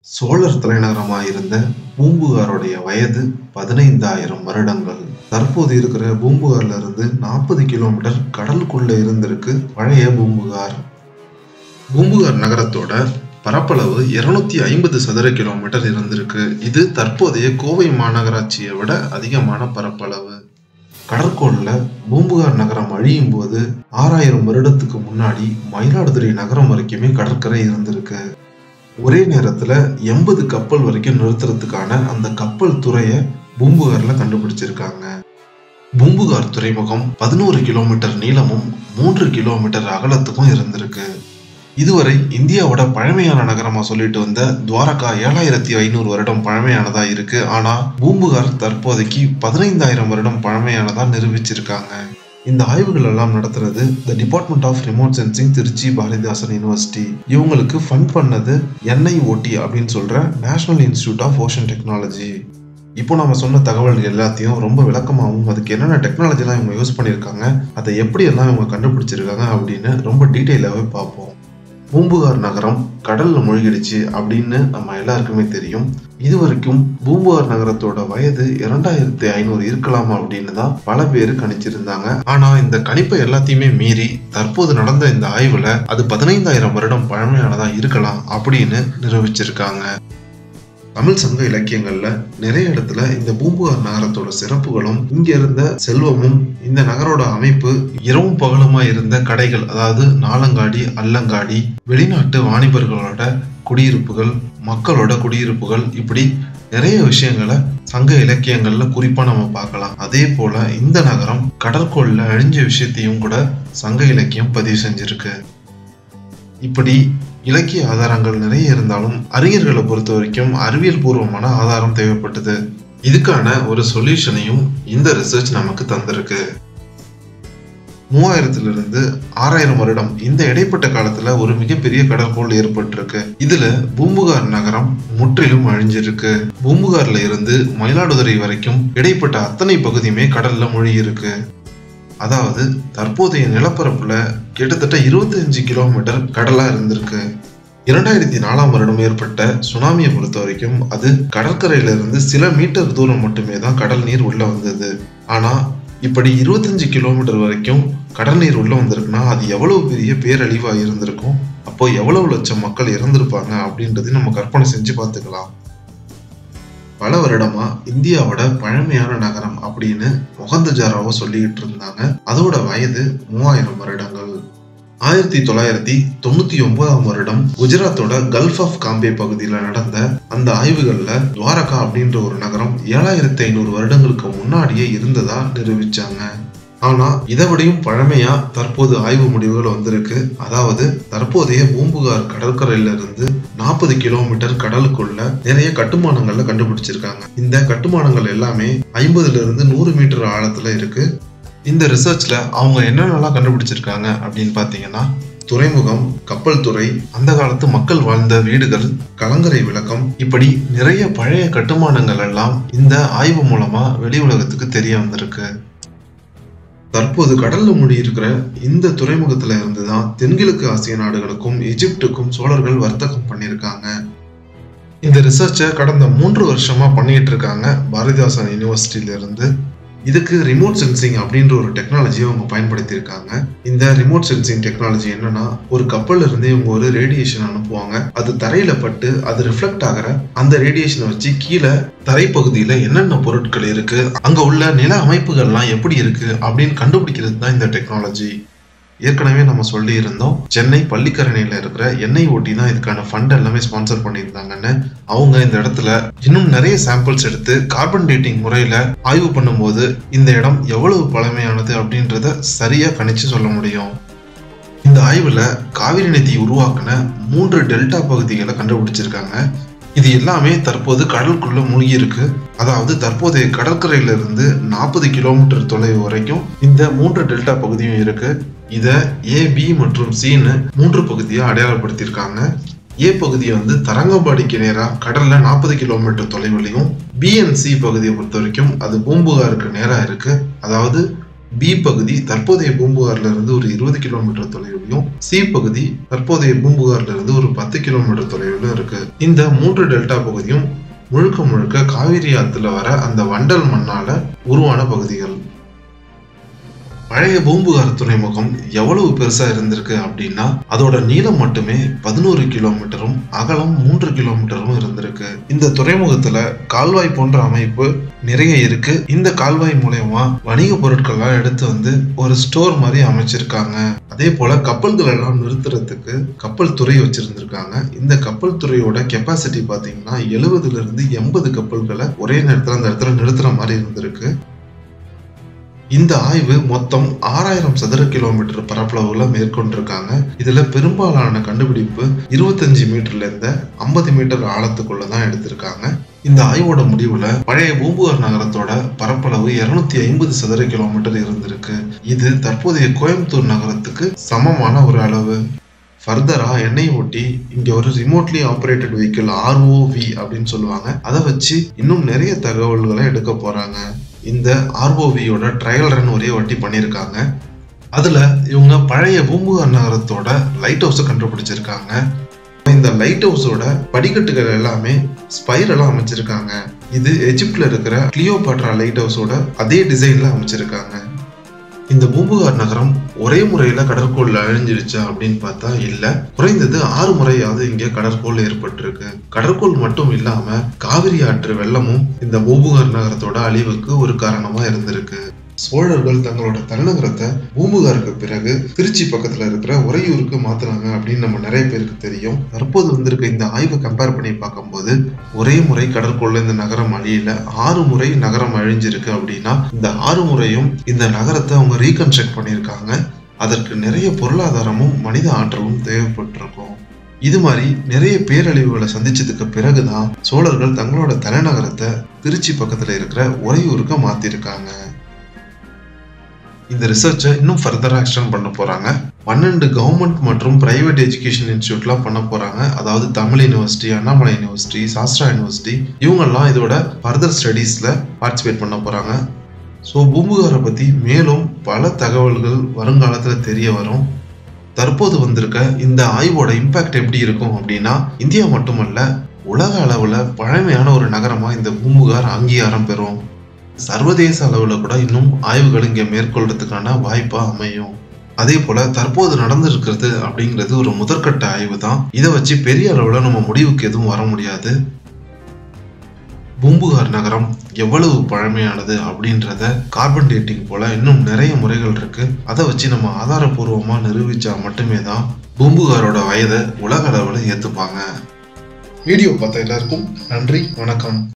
சோழர் தலைநகரமாக இருந்த பூம்புகாருடைய வயது பதினைந்தாயிரம் வருடங்கள் தற்போது இருக்கிற பூம்புகார்ல இருந்து நாற்பது கிலோமீட்டர் கடலுக்குள்ள இருந்திருக்கு பழைய பூம்புகார் பூம்புகார் நகரத்தோட பரப்பளவு இருநூத்தி ஐம்பது சதுர கிலோமீட்டர் இருந்திருக்கு இது தற்போதைய கோவை மாநகராட்சியை விட அதிகமான பரப்பளவு கடற்கோள்ல பூம்புகார் நகரம் அழியும் போது ஆறாயிரம் வருடத்துக்கு முன்னாடி மயிலாடுதுறை நகரம் வரைக்குமே கடற்கரை இருந்திருக்கு ஒரே நேரத்துல எண்பது கப்பல் வரைக்கும் நிறுத்துறதுக்கான அந்த கப்பல் துறையை பூம்புகார்ல கண்டுபிடிச்சிருக்காங்க பூம்புகார் துறைமுகம் பதினோரு கிலோமீட்டர் நீளமும் மூன்று கிலோமீட்டர் அகலத்துக்கும் இருந்திருக்கு இதுவரை இந்தியாவோட பழமையான நகரமா சொல்லிட்டு வந்த துவாரகா ஏழாயிரத்தி ஐநூறு வருடம் பழமையானதா இருக்கு ஆனா பூம்புகார் தற்போதைக்கு பதினைந்தாயிரம் வருடம் பழமையானதா நிரூபிச்சிருக்காங்க இந்த ஆய்வுகள் எல்லாம் நடத்துறது the department of remote sensing Tiruchi Bharathidasan university இவங்களுக்கு ஃபண்ட் பண்ணது என்ஐஓடி அப்படின்னு சொல்ற national institute of ocean technology இப்போ நம்ம சொன்ன தகவல்கள் எல்லாத்தையும் ரொம்ப விளக்கமாகவும் அதுக்கு என்னென்ன டெக்னாலஜிலாம் இவங்க யூஸ் பண்ணியிருக்காங்க அதை எப்படியெல்லாம் இவங்க கண்டுபிடிச்சிருக்காங்க அப்படின்னு ரொம்ப டீட்டெயிலாகவே பார்ப்போம் பூம்புகார் நகரம் கடல்ல மூழ்கிடுச்சு அப்படின்னு நம்ம எல்லாருக்குமே தெரியும் இது வரைக்கும் பூம்புகார் நகரத்தோட வயது இரண்டாயிரத்தி ஐநூறு இருக்கலாம் அப்படின்னு தான் பல பேர் கணிச்சிருந்தாங்க ஆனா இந்த கணிப்பை எல்லாத்தையுமே மீறி தற்போது நடந்த இந்த ஆய்வுல அது பதினைந்தாயிரம் வருடம் பழமையானதா இருக்கலாம் அப்படின்னு நிரூபிச்சிருக்காங்க தமிழ் சங்க இலக்கியங்கள்ல நிறைய இடத்துல இந்த பூம்புகார் நகரத்தோட சிறப்புகளும் இங்க இருந்த செல்வமும் இந்த நகரோட அமைப்பு இரவும் பகலுமா இருந்த கடைகள் அதாவது நாலங்காடி அல்லங்காடி வெளிநாட்டு வாணிபர்களோட குடியிருப்புகள் மக்களோட குடியிருப்புகள் இப்படி நிறைய விஷயங்களை சங்க இலக்கியங்கள்ல குறிப்பா நம்ம பார்க்கலாம் அதே போல இந்த நகரம் கடற்கோள்ல அழிஞ்ச விஷயத்தையும் கூட சங்க இலக்கியம் பதிவு செஞ்சிருக்கு இப்படி இலக்கிய ஆதாரங்கள் நிறைய இருந்தாலும் அறிஞர்களை பொறுத்த வரைக்கும் அறிவியல் பூர்வமான ஆதாரம் தேவைப்பட்டது இதுக்கான ஒரு சொல்யூஷனையும் இந்த ரிசர்ச் நமக்கு தந்திருக்கு மூவாயிரத்துல இருந்து ஆறாயிரம் வருடம் இந்த இடைப்பட்ட காலத்துல ஒரு மிகப்பெரிய கடற்கோள் ஏற்பட்டிருக்கு இதுல பூம்புகார் நகரம் முற்றிலும் அழிஞ்சிருக்கு பூம்புகார்ல இருந்து மயிலாடுதுறை வரைக்கும் இடைப்பட்ட அத்தனை பகுதியுமே கடல்ல மூழ்கி இருக்கு அதாவது தற்போதைய நிலப்பரப்புல கிட்டத்தட்ட இருபத்தி அஞ்சு கிலோமீட்டர் கடலா இருந்திருக்கு இரண்டாயிரத்தி நாலாம் வருடம் ஏற்பட்ட சுனாமியை பொறுத்த வரைக்கும் அது கடற்கரையில இருந்து சில மீட்டர் தூரம் மட்டுமே தான் கடல் நீர் உள்ள வந்தது ஆனா இப்படி இருபத்தஞ்சு கிலோமீட்டர் வரைக்கும் கடல் நீர் உள்ள வந்திருக்குன்னா அது எவ்வளவு பெரிய பேரழிவா இருந்திருக்கும் அப்போ எவ்வளவு லட்சம் மக்கள் இறந்திருப்பாங்க அப்படின்றது நம்ம கற்பனை செஞ்சு பார்த்துக்கலாம் பல வருடமா இந்தியாவோட பழமையான நகரம் அப்படின்னு மொகந்தஜாராவை சொல்லிக்கிட்டு இருந்தாங்க அதோட வயது மூவாயிரம் வருடங்கள் ஆயிரத்தி தொள்ளாயிரத்தி தொண்ணூத்தி ஒன்பதாம் வருடம் குஜராத்தோட கல்ஃப் ஆஃப் காம்பே பகுதியில நடந்த அந்த ஆய்வுகள்ல துவாரகா அப்படின்ற ஒரு நகரம் ஏழாயிரத்தி ஐநூறு வருடங்களுக்கு முன்னாடியே இருந்ததா நிரூபிச்சாங்க ஆனா இதை விடையும் பழமையா தற்போது ஆய்வு முடிவுகள் வந்திருக்கு அதாவது தற்போதைய பூம்புகார் கடற்கரையில இருந்து நாற்பது கிலோமீட்டர் கடலுக்குள்ள நிறைய கட்டுமானங்கள்ல கண்டுபிடிச்சிருக்காங்க இந்த கட்டுமானங்கள் எல்லாமே ஐம்பதுல இருந்து நூறு மீட்டர் ஆழத்துல இருக்கு இந்த ரிசர்ச்ல அவங்க என்னென்னலாம் கண்டுபிடிச்சிருக்காங்க அப்படின்னு பாத்தீங்கன்னா துறைமுகம் கப்பல் துறை அந்த காலத்து மக்கள் வாழ்ந்த வீடுகள் கலங்கரை விளக்கம் இப்படி நிறைய பழைய கட்டுமானங்கள் எல்லாம் இந்த ஆய்வு மூலமா வெளி உலகத்துக்கு தெரிய வந்திருக்கு தற்போது கடல்ல மூடி இருக்கிற இந்த துறைமுகத்துல இருந்துதான் தென்கிழக்கு ஆசிய நாடுகளுக்கும் எஜிப்டுக்கும் சோழர்கள் வர்த்தகம் பண்ணியிருக்காங்க இந்த ரிசர்ச்சை கடந்த மூன்று வருஷமா பண்ணிட்டு இருக்காங்க பாரதிதாசன் யூனிவர்சிட்டியில இருந்து இதுக்கு ரிமோட் சென்சிங் அப்படின்ற ஒரு டெக்னாலஜியை அவங்க பயன்படுத்தியிருக்காங்க இந்த ரிமோட் சென்சிங் டெக்னாலஜி என்னன்னா ஒரு கப்பல்ல இருந்து இவங்க ஒரு ரேடியேஷன் அனுப்புவாங்க அது தரையில பட்டு அது ரிஃப்ளெக்ட் ஆகிற அந்த ரேடியேஷனை வச்சு கீழே தரைப்பகுதியில என்னென்ன பொருட்கள் இருக்கு அங்க உள்ள நில அமைப்புகள்லாம் எப்படி இருக்கு அப்படின்னு கண்டுபிடிக்கிறது தான் இந்த டெக்னாலஜி ஏற்கனவே நம்ம சொல்லி இருந்தோம் சென்னை பள்ளிக்கரணையில இருக்கிற எண்ணெய் ஓட்டி தான் இதுக்கான ஃபண்ட் எல்லாமே ஸ்பான்சர் பண்ணியிருந்தாங்கன்னு அவங்க இந்த இடத்துல இன்னும் நிறைய சாம்பிள்ஸ் எடுத்து கார்பன் டேட்டிங் முறையில ஆய்வு பண்ணும்போது இந்த இடம் எவ்வளவு பழமையானது அப்படின்றத சரியா கணிச்சு சொல்ல முடியும் இந்த ஆய்வுல காவிரி நதி உருவாக்குன மூன்று டெல்டா பகுதிகளை கண்டுபிடிச்சிருக்காங்க இது எல்லாமே தற்போது கடலுக்குள்ள மூழ்கி இருக்கு அதாவது தற்போதைய கடற்கரையில இருந்து நாற்பது கிலோமீட்டர் தொலைவு வரைக்கும் இந்த மூன்று டெல்டா பகுதியும் இருக்கு இத ஏ பி மற்றும் சின்னு மூன்று பகுதியா அடையாளப்படுத்தியிருக்காங்க ஏ பகுதியை வந்து தரங்கம்பாடிக்கு நேரா கடல்ல நாற்பது கிலோமீட்டர் தொலைவுலையும் பிஎன்சி பகுதியை பொறுத்த வரைக்கும் அது பூம்புகாருக்கு நேரா இருக்கு அதாவது பி பகுதி தற்போதைய பூம்புகார்ல இருந்து ஒரு இருபது கிலோமீட்டர் தொலைவிலும் சி பகுதி தற்போதைய பூம்புகார்ல இருந்து ஒரு பத்து கிலோமீட்டர் தொலைவிலும் இருக்கு இந்த மூன்று டெல்டா பகுதியும் முழுக்க முழுக்க காவிரி ஆத்துல வர அந்த வண்டல் மண்ணால உருவான பகுதிகள் பழைய பூம்புகார் துறைமுகம் எவ்வளவு பெருசா இருந்திருக்கு அப்படின்னா அதோட நீளம் மட்டுமே பதினோரு கிலோமீட்டரும் அகலம் மூன்று கிலோமீட்டரும் இருந்திருக்கு இந்த துறைமுகத்துல கால்வாய் போன்ற அமைப்பு நிறைய இருக்கு இந்த கால்வாய் மூலயமா வணிக பொருட்கள்லாம் எடுத்து வந்து ஒரு ஸ்டோர் மாதிரி அமைச்சிருக்காங்க அதே போல கப்பல்கள் எல்லாம் நிறுத்துறதுக்கு கப்பல் துறை வச்சிருந்திருக்காங்க இந்த கப்பல் துறையோட கெப்பாசிட்டி பாத்தீங்கன்னா எழுபதுல இருந்து எண்பது கப்பல்களை ஒரே நேரத்துல அந்த இடத்துல நிறுத்துற மாதிரி இருந்திருக்கு இந்த ஆய்வு மொத்தம் ஆறாயிரம் சதுர கிலோமீட்டர் பரப்பளவுல மேற்கொண்டிருக்காங்க இதுல பெரும்பாலான கண்டுபிடிப்பு இருபத்தஞ்சு மீட்டர்ல இருந்து ஐம்பது மீட்டர் ஆழத்துக்குள்ள தான் எடுத்திருக்காங்க இந்த ஆய்வோட முடிவுல பழைய பூம்புகார் நகரத்தோட பரப்பளவு இருநூத்தி ஐம்பது சதுர கிலோமீட்டர் இருந்திருக்கு இது தற்போதைய கோயம்புத்தூர் நகரத்துக்கு சமமான ஒரு அளவு ஃபர்தரா எண்ணெய் ஒட்டி இங்க ஒரு ரிமோட்லி ஆப்ரேட்டட் வெஹிக்கிள் ஆர்ஓவி அப்படின்னு சொல்லுவாங்க அதை வச்சு இன்னும் நிறைய தகவல்களை எடுக்க போறாங்க இந்த ஆர்ஓவியோட ட்ரையல் ரன் ஒரே வாட்டி பண்ணியிருக்காங்க அதுல இவங்க பழைய பூம்புகார் நகரத்தோட லைட் ஹவுஸை கண்டுபிடிச்சிருக்காங்க இந்த லைட் ஹவுஸோட படிக்கட்டுகள் எல்லாமே ஸ்பைரலா அமைச்சிருக்காங்க இது எஜிப்ட்ல இருக்கிற கிளியோபாட்ரா லைட் ஹவுஸோட அதே டிசைன்ல அமைச்சிருக்காங்க இந்த பூம்புகார் நகரம் ஒரே முறையில கடற்கோள் அழிஞ்சிருச்சா அப்படின்னு பார்த்தா இல்ல குறைந்தது ஆறு முறையாவது இங்க கடற்கோள் ஏற்பட்டிருக்கு கடற்கோள் மட்டும் இல்லாம காவிரி ஆற்று வெள்ளமும் இந்த பூம்புகார் நகரத்தோட அழிவுக்கு ஒரு காரணமா இருந்திருக்கு சோழர்கள் தங்களோட தலைநகரத்தை பூம்புகாருக்கு பிறகு திருச்சி பக்கத்துல இருக்கிற உறையூருக்கு மாத்துறாங்க அப்படின்னு நம்ம நிறைய பேருக்கு தெரியும் தற்போது வந்திருக்க இந்த ஆய்வை கம்பேர் பண்ணி பார்க்கும்போது ஒரே முறை கடற்கொள்ள இந்த நகரம் அழியல ஆறு முறை நகரம் அழிஞ்சிருக்கு அப்படின்னா இந்த ஆறு முறையும் இந்த நகரத்தை அவங்க ரீகன்ஸ்ட்ரக்ட் பண்ணியிருக்காங்க அதற்கு நிறைய பொருளாதாரமும் மனித ஆற்றலும் தேவைப்பட்டிருக்கும் இது மாதிரி நிறைய பேரழிவுகளை சந்திச்சதுக்கு பிறகுதான் சோழர்கள் தங்களோட தலைநகரத்தை திருச்சி பக்கத்துல இருக்கிற உறையூருக்கு மாத்திருக்காங்க இந்த ரிசர்ச்சை இன்னும் ஃபர்தராக எக்ஸ்டெண்ட் பண்ண போகிறாங்க பன்னெண்டு கவர்மெண்ட் மற்றும் பிரைவேட் எஜுகேஷன் இன்ஸ்டியூட்லாம் பண்ண போகிறாங்க அதாவது Tamil university Annamalai university Sastra university இவங்கெல்லாம் இதோட ஃபர்தர் ஸ்டடீஸில் பார்ட்டிசிபேட் பண்ண போகிறாங்க ஸோ பூம்புகாரை பற்றி மேலும் பல தகவல்கள் வருங்காலத்தில் தெரிய வரும் தற்போது வந்திருக்க இந்த ஆய்வோட இம்பாக்ட் எப்படி இருக்கும் அப்படின்னா இந்தியா மட்டுமல்ல உலக அளவில் பழமையான ஒரு நகரமாக இந்த பூம்புகார் அங்கீகாரம் பெறும் சர்வதேச அளவில் கூட இன்னும் ஆய்வுகள் இங்கே மேற்கொள்றதுக்கான வாய்ப்பாக அமையும் அதே போல தற்போது நடந்திருக்கிறது அப்படிங்கிறது ஒரு முதற்கட்ட ஆய்வு தான் இதை வச்சு பெரிய அளவில் நம்ம முடிவுக்கு எதுவும் வர முடியாது பூம்புகார் நகரம் எவ்வளவு பழமையானது அப்படின்றத கார்பன் டேட்டிங் போல இன்னும் நிறைய முறைகள் இருக்கு அதை வச்சு நம்ம ஆதாரபூர்வமா நிரூபிச்சா மட்டுமே தான் பூம்புகாரோட வயதை உலக அளவில் ஏத்துப்பாங்க வீடியோ பார்த்த எல்லாருக்கும் நன்றி வணக்கம்